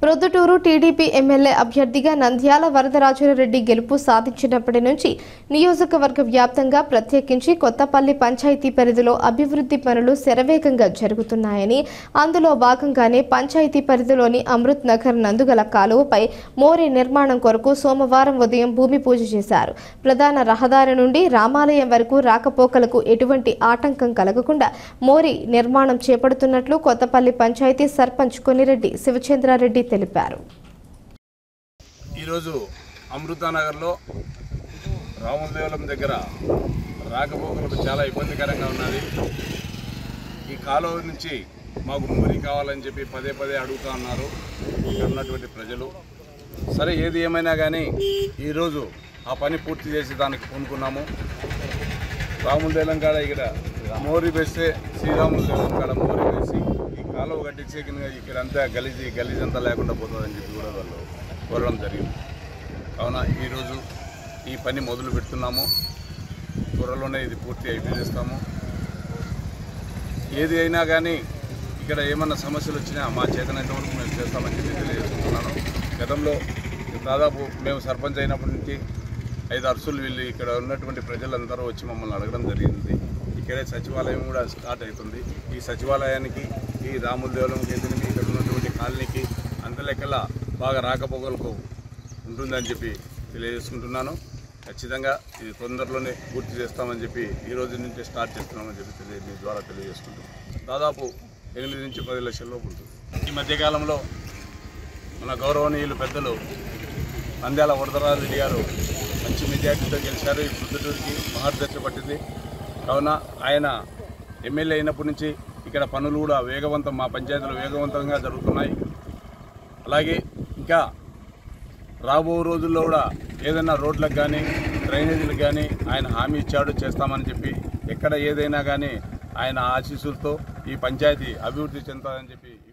Proddatur TDP MLA అభ్యర్థిగా నంద్యాల వరదరాజులరెడ్డి గెలుపు సాధించినప్పటి నుంచి నియోజకవర్గ వ్యాప్తంగా ప్రత్యేకించి కొత్తపల్లి పంచాయతీ పరిధిలో అభివృద్ధి పనులు శరవేగంగా జరుగుతున్నాయని అందులో భాగంగానే పంచాయతీ పరిధిలోని అమృత్ నగర్ నందుగల కాలువపై మోరీ నిర్మాణం కొరకు సోమవారం ఉదయం భూమి పూజ చేశారు ప్రధాన రహదారి నుండి రామాలయం వరకు రాకపోకలకు ఎటువంటి ఆటంకం కలగకుండా మోరీ నిర్మాణం చేపడుతున్నట్లు కొత్తపల్లి పంచాయతీ సర్పంచ్ కొనిరెడ్డి శివచంద్రారెడ్డి తెలిపారు ఈరోజు అమృతానగర్లో రామదేవలం దగ్గర రాకపోకలకు చాలా ఇబ్బందికరంగా ఉన్నది ఈ కాలువ నుంచి మాకు మూరి కావాలని చెప్పి పదే పదే అడుగుతా ఉన్నారు ఇక్కడ ఉన్నటువంటి ప్రజలు సరే ఏది ఏమైనా కానీ ఈరోజు ఆ పని పూర్తి చేసి దానికి పూనుకున్నాము రాములదేలం కాడ ఇక్కడ మోరి వేస్తే శ్రీరాములదేలం కాడ మోరి వేసి ఈ కాలువ కట్టించే కింద ఇక్కడ అంతా గలీజీ గలీజ్ అంతా లేకుండా పోతుందని చెప్పి కూడా వాళ్ళు కోరడం జరిగింది కావున ఈరోజు ఈ పని మొదలు పెడుతున్నాము త్వరలోనే ఇది పూర్తి అయిపోయిస్తాము ఏది అయినా కానీ ఇక్కడ ఏమన్నా సమస్యలు వచ్చినా మా చేతనైనంత వరకు మేము చేస్తామని చెప్పి తెలియజేస్తున్నాను గతంలో దాదాపు మేము సర్పంచ్ అయినప్పటి నుంచి ఐదు అరుసులు వెళ్ళి ఇక్కడ ఉన్నటువంటి ప్రజలందరూ వచ్చి మమ్మల్ని అడగడం జరిగింది ఇక్కడే సచివాలయం కూడా స్టార్ట్ అవుతుంది ఈ సచివాలయానికి ఈ రాముల దేవలం కేంద్రానికి ఇక్కడ ఉన్నటువంటి కాలనీకి అంత లెక్కల బాగా రాకపోకలకు ఉంటుందని చెప్పి తెలియజేసుకుంటున్నాను ఖచ్చితంగా ఇది తొందరలోనే పూర్తి చేస్తామని చెప్పి ఈ రోజు నుంచి స్టార్ట్ చేస్తున్నామని చెప్పి తెలియ మీ ద్వారా తెలియజేసుకుంటున్నాం దాదాపు ఎనిమిది నుంచి పది లక్షల లోపు ఉంటుంది ఈ మధ్యకాలంలో మన గౌరవనీయులు పెద్దలు నంద్యాల వరదరాజరెడ్డి గారు మంచి మెజార్టీతో గెలిచారు ఈ ప్రొద్దుటూరికి మహర్దశ పట్టింది కావున ఆయన ఎమ్మెల్యే అయినప్పటి నుంచి ఇక్కడ పనులు కూడా వేగవంతం మా పంచాయతీలో వేగవంతంగా జరుగుతున్నాయి అలాగే ఇంకా రాబో రోజుల్లో కూడా ఏదైనా రోడ్లకు కానీ డ్రైనేజీలకు కానీ ఆయన హామీ ఇచ్చాడు చేస్తామని చెప్పి ఎక్కడ ఏదైనా కానీ ఆయన ఆశీస్సులతో ఈ పంచాయతీ అభివృద్ధి చెందుతుందని చెప్పి